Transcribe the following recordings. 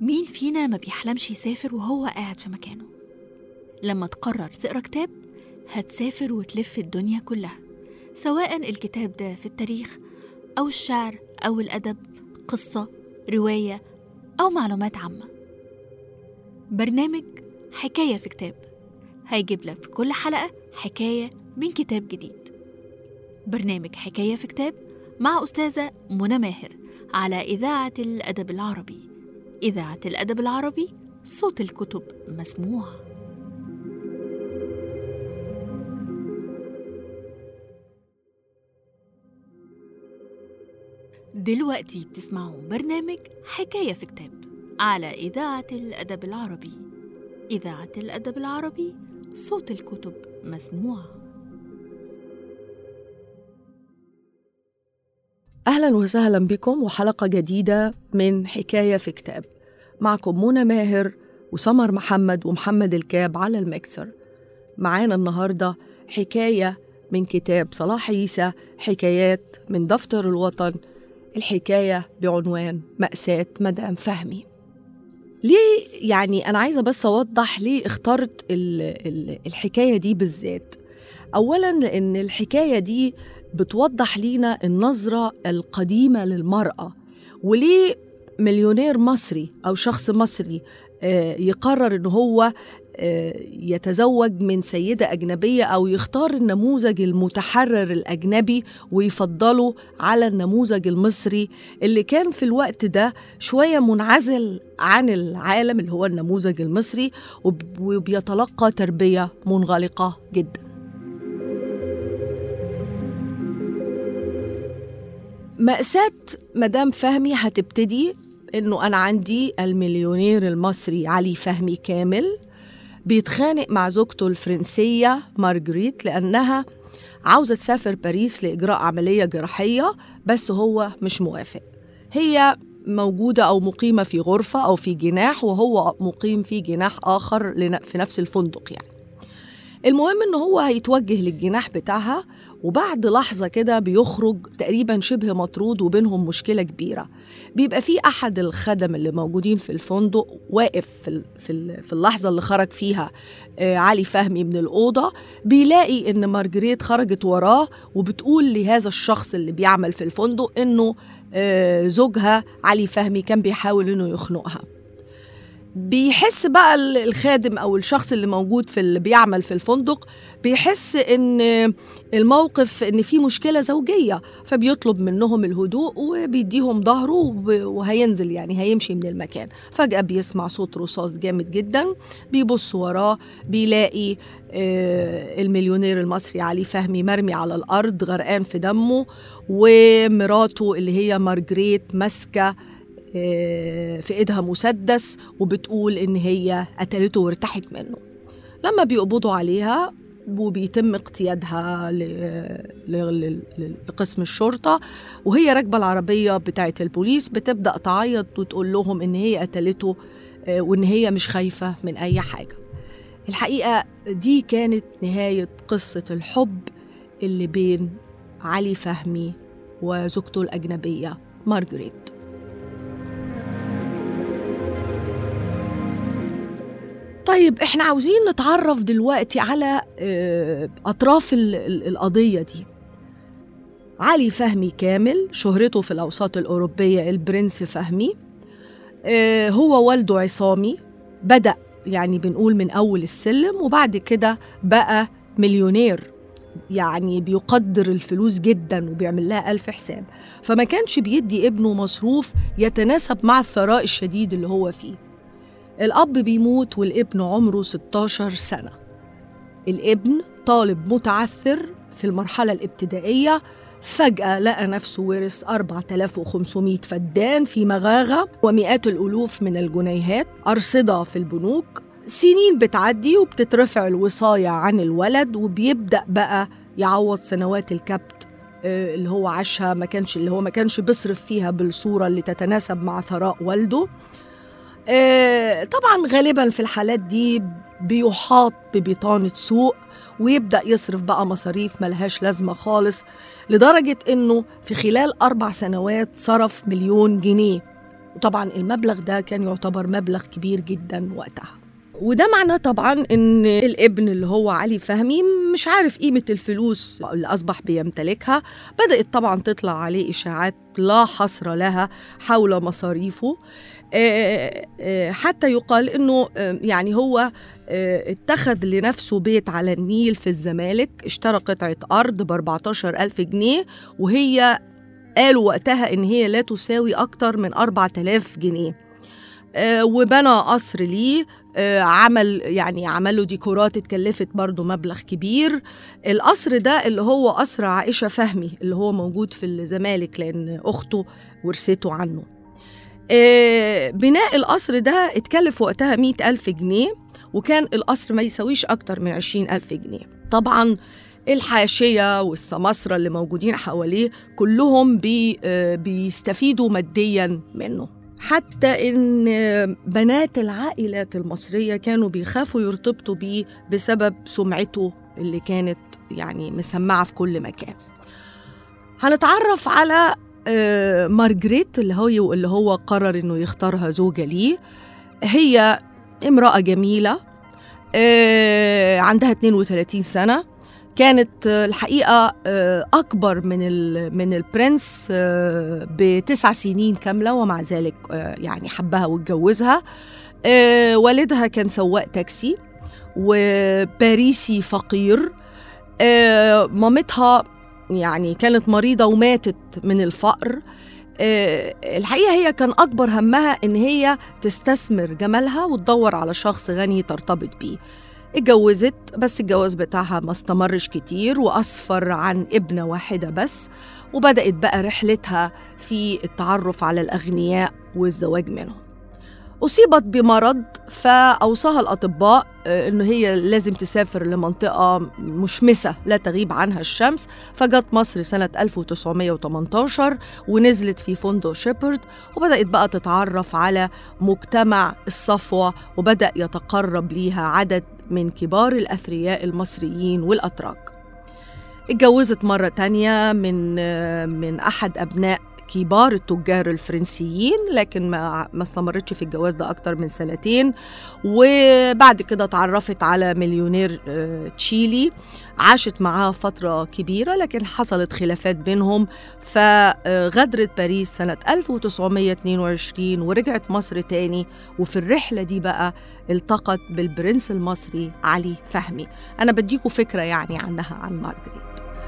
مين فينا ما بيحلمش يسافر وهو قاعد في مكانه لما تقرر تقرا كتاب هتسافر وتلف الدنيا كلها سواء الكتاب ده في التاريخ أو الشعر أو الأدب قصة رواية أو معلومات عامة برنامج حكاية في كتاب هيجيب لك في كل حلقة حكاية من كتاب جديد برنامج حكاية في كتاب مع أستاذة منى ماهر على إذاعة الأدب العربي إذاعة الأدب العربي صوت الكتب مسموع دلوقتي بتسمعوا برنامج حكاية في كتاب على إذاعة الأدب العربي إذاعة الأدب العربي صوت الكتب مسموع أهلا وسهلا بكم وحلقة جديدة من حكاية في كتاب معكم منى ماهر وسمر محمد ومحمد الكاب على المكسر معانا النهاردة حكاية من كتاب صلاح عيسى حكايات من دفتر الوطن الحكاية بعنوان مأساة مدام فهمي ليه يعني أنا عايزة بس أوضح ليه اخترت ال ال الحكاية دي بالذات أولا لأن الحكاية دي بتوضح لينا النظرة القديمة للمرأة وليه مليونير مصري أو شخص مصري يقرر إن هو يتزوج من سيدة أجنبية أو يختار النموذج المتحرر الأجنبي ويفضله على النموذج المصري اللي كان في الوقت ده شوية منعزل عن العالم اللي هو النموذج المصري وبيتلقى تربية منغلقة جدا مأساة مدام فهمي هتبتدي إنه أنا عندي المليونير المصري علي فهمي كامل بيتخانق مع زوجته الفرنسية مارجريت لأنها عاوزة تسافر باريس لإجراء عملية جراحية بس هو مش موافق هي موجودة أو مقيمة في غرفة أو في جناح وهو مقيم في جناح آخر في نفس الفندق يعني المهم ان هو هيتوجه للجناح بتاعها وبعد لحظة كده بيخرج تقريبا شبه مطرود وبينهم مشكلة كبيرة بيبقى في أحد الخدم اللي موجودين في الفندق واقف في, في, في اللحظة اللي خرج فيها علي فهمي من الأوضة بيلاقي إن مارجريت خرجت وراه وبتقول لهذا الشخص اللي بيعمل في الفندق إنه زوجها علي فهمي كان بيحاول إنه يخنقها بيحس بقى الخادم او الشخص اللي موجود في اللي بيعمل في الفندق بيحس ان الموقف ان في مشكله زوجيه فبيطلب منهم الهدوء وبيديهم ظهره وهينزل يعني هيمشي من المكان فجاه بيسمع صوت رصاص جامد جدا بيبص وراه بيلاقي المليونير المصري علي فهمي مرمي على الارض غرقان في دمه ومراته اللي هي مارجريت ماسكه في ايدها مسدس وبتقول ان هي قتلته وارتحت منه لما بيقبضوا عليها وبيتم اقتيادها لقسم الشرطه وهي راكبه العربيه بتاعه البوليس بتبدا تعيط وتقول لهم ان هي قتلته وان هي مش خايفه من اي حاجه الحقيقه دي كانت نهايه قصه الحب اللي بين علي فهمي وزوجته الاجنبيه مارجريت طيب احنا عاوزين نتعرف دلوقتي على اطراف القضيه دي علي فهمي كامل شهرته في الاوساط الاوروبيه البرنس فهمي هو والده عصامي بدا يعني بنقول من اول السلم وبعد كده بقى مليونير يعني بيقدر الفلوس جدا وبيعمل لها ألف حساب فما كانش بيدي ابنه مصروف يتناسب مع الثراء الشديد اللي هو فيه الأب بيموت والابن عمره 16 سنة الابن طالب متعثر في المرحلة الابتدائية فجأة لقى نفسه ورث 4500 فدان في مغاغة ومئات الألوف من الجنيهات أرصدة في البنوك سنين بتعدي وبتترفع الوصاية عن الولد وبيبدأ بقى يعوض سنوات الكبت اللي هو عاشها ما كانش اللي هو ما كانش بيصرف فيها بالصورة اللي تتناسب مع ثراء والده طبعا غالبا في الحالات دي بيحاط ببطانة سوء ويبدأ يصرف بقى مصاريف ملهاش لازمة خالص لدرجة إنه في خلال أربع سنوات صرف مليون جنيه وطبعا المبلغ ده كان يعتبر مبلغ كبير جدا وقتها وده معناه طبعا ان الابن اللي هو علي فهمي مش عارف قيمه الفلوس اللي اصبح بيمتلكها بدات طبعا تطلع عليه اشاعات لا حصر لها حول مصاريفه آه، آه، حتى يقال انه آه، يعني هو اتخذ لنفسه بيت على النيل في الزمالك اشترى قطعه ارض ب 14 ألف جنيه وهي قالوا وقتها ان هي لا تساوي اكتر من 4000 جنيه آه، وبنى قصر ليه آه، عمل يعني عمل له ديكورات اتكلفت برضه مبلغ كبير القصر ده اللي هو قصر عائشة فهمي اللي هو موجود في الزمالك لأن أخته ورثته عنه آه، بناء القصر ده اتكلف وقتها مئة ألف جنيه وكان القصر ما يساويش أكتر من عشرين ألف جنيه طبعاً الحاشية والسماسرة اللي موجودين حواليه كلهم بي بيستفيدوا ماديا منه حتى ان بنات العائلات المصريه كانوا بيخافوا يرتبطوا بيه بسبب سمعته اللي كانت يعني مسمعه في كل مكان هنتعرف على آه، مارجريت اللي هو اللي هو قرر انه يختارها زوجه ليه هي امراه جميله آه، عندها 32 سنه كانت الحقيقة آه، أكبر من من البرنس آه، بتسع سنين كاملة ومع ذلك آه، يعني حبها واتجوزها والدها كان سواق تاكسي وباريسي فقير مامتها يعني كانت مريضة وماتت من الفقر الحقيقة هي كان أكبر همها إن هي تستثمر جمالها وتدور على شخص غني ترتبط بيه اتجوزت بس الجواز بتاعها ما استمرش كتير وأسفر عن ابنة واحدة بس وبدأت بقى رحلتها في التعرف على الأغنياء والزواج منهم أصيبت بمرض فأوصاها الأطباء آه، إن هي لازم تسافر لمنطقة مشمسة لا تغيب عنها الشمس فجت مصر سنة 1918 ونزلت في فندق شيبرد وبدأت بقى تتعرف على مجتمع الصفوة وبدأ يتقرب ليها عدد من كبار الأثرياء المصريين والأتراك اتجوزت مرة تانية من آه، من أحد أبناء كبار التجار الفرنسيين لكن ما ما استمرتش في الجواز ده اكتر من سنتين وبعد كده اتعرفت على مليونير آه، تشيلي عاشت معاه فترة كبيرة لكن حصلت خلافات بينهم فغدرت باريس سنة 1922 ورجعت مصر تاني وفي الرحلة دي بقى التقت بالبرنس المصري علي فهمي أنا بديكوا فكرة يعني عنها عن مارجريت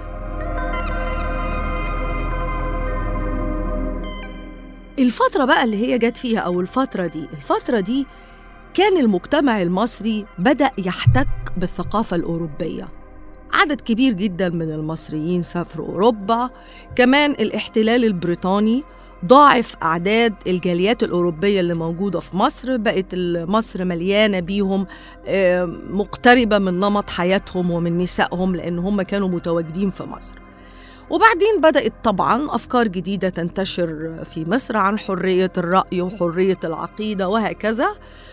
الفترة بقى اللي هي جت فيها أو الفترة دي الفترة دي كان المجتمع المصري بدأ يحتك بالثقافة الأوروبية عدد كبير جدا من المصريين سافروا أوروبا كمان الاحتلال البريطاني ضاعف أعداد الجاليات الأوروبية اللي موجودة في مصر بقت مصر مليانة بيهم مقتربة من نمط حياتهم ومن نسائهم لأن هم كانوا متواجدين في مصر وبعدين بدأت طبعا أفكار جديدة تنتشر في مصر عن حرية الرأي وحرية العقيدة وهكذا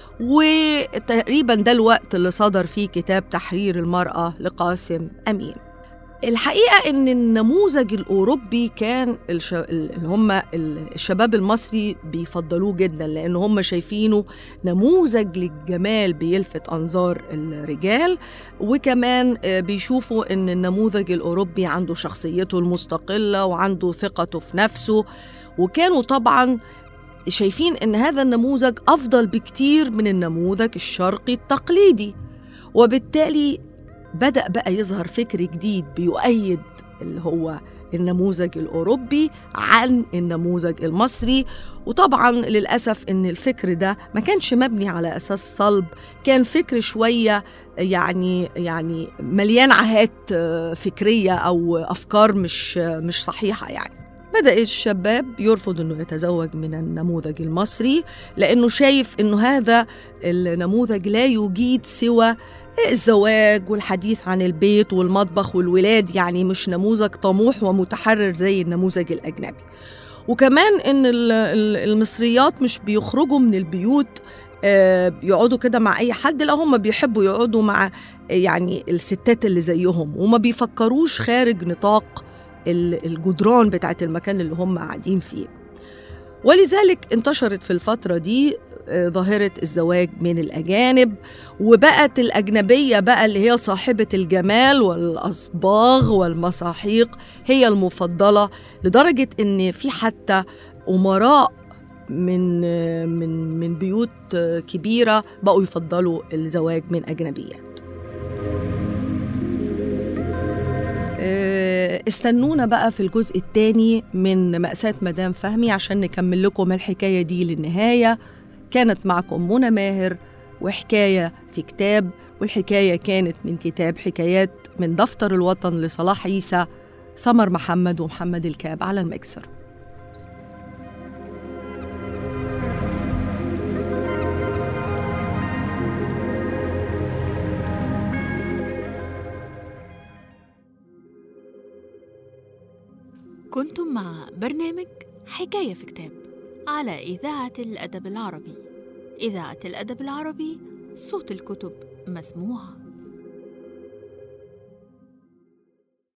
وتقريبا ده الوقت اللي صدر فيه كتاب تحرير المرأة لقاسم أمين الحقيقة إن النموذج الأوروبي كان الش... اللي هم الشباب المصري بيفضلوه جدا لأن هم شايفينه نموذج للجمال بيلفت أنظار الرجال وكمان آه، بيشوفوا إن النموذج الأوروبي عنده شخصيته المستقلة وعنده ثقته في نفسه وكانوا طبعا شايفين إن هذا النموذج أفضل بكتير من النموذج الشرقي التقليدي وبالتالي بدأ بقى يظهر فكر جديد بيؤيد اللي هو النموذج الأوروبي عن النموذج المصري وطبعا للأسف إن الفكر ده ما كانش مبني على أساس صلب كان فكر شوية يعني يعني مليان عاهات فكرية أو أفكار مش مش صحيحة يعني بدأ الشباب يرفض أنه يتزوج من النموذج المصري لأنه شايف أنه هذا النموذج لا يجيد سوى الزواج والحديث عن البيت والمطبخ والولاد يعني مش نموذج طموح ومتحرر زي النموذج الأجنبي وكمان ان المصريات مش بيخرجوا من البيوت آه، يقعدوا كده مع اي حد لا هم بيحبوا يقعدوا مع يعني الستات اللي زيهم وما بيفكروش خارج نطاق الجدران بتاعت المكان اللي هم قاعدين فيه ولذلك انتشرت في الفترة دي آه، ظاهرة الزواج من الأجانب وبقت الأجنبية بقى اللي هي صاحبة الجمال والأصباغ والمساحيق هي المفضلة لدرجة إن في حتى أمراء من آه، من من بيوت آه، كبيرة بقوا يفضلوا الزواج من أجنبيات آه، استنونا بقى في الجزء الثاني من مأساة مدام فهمي عشان نكمل لكم الحكاية دي للنهاية كانت معكم منى ماهر وحكاية في كتاب والحكاية كانت من كتاب حكايات من دفتر الوطن لصلاح عيسى سمر محمد ومحمد الكاب على المكسر كنتم مع برنامج حكاية في كتاب على إذاعة الأدب العربي إذاعة الأدب العربي صوت الكتب مسموعه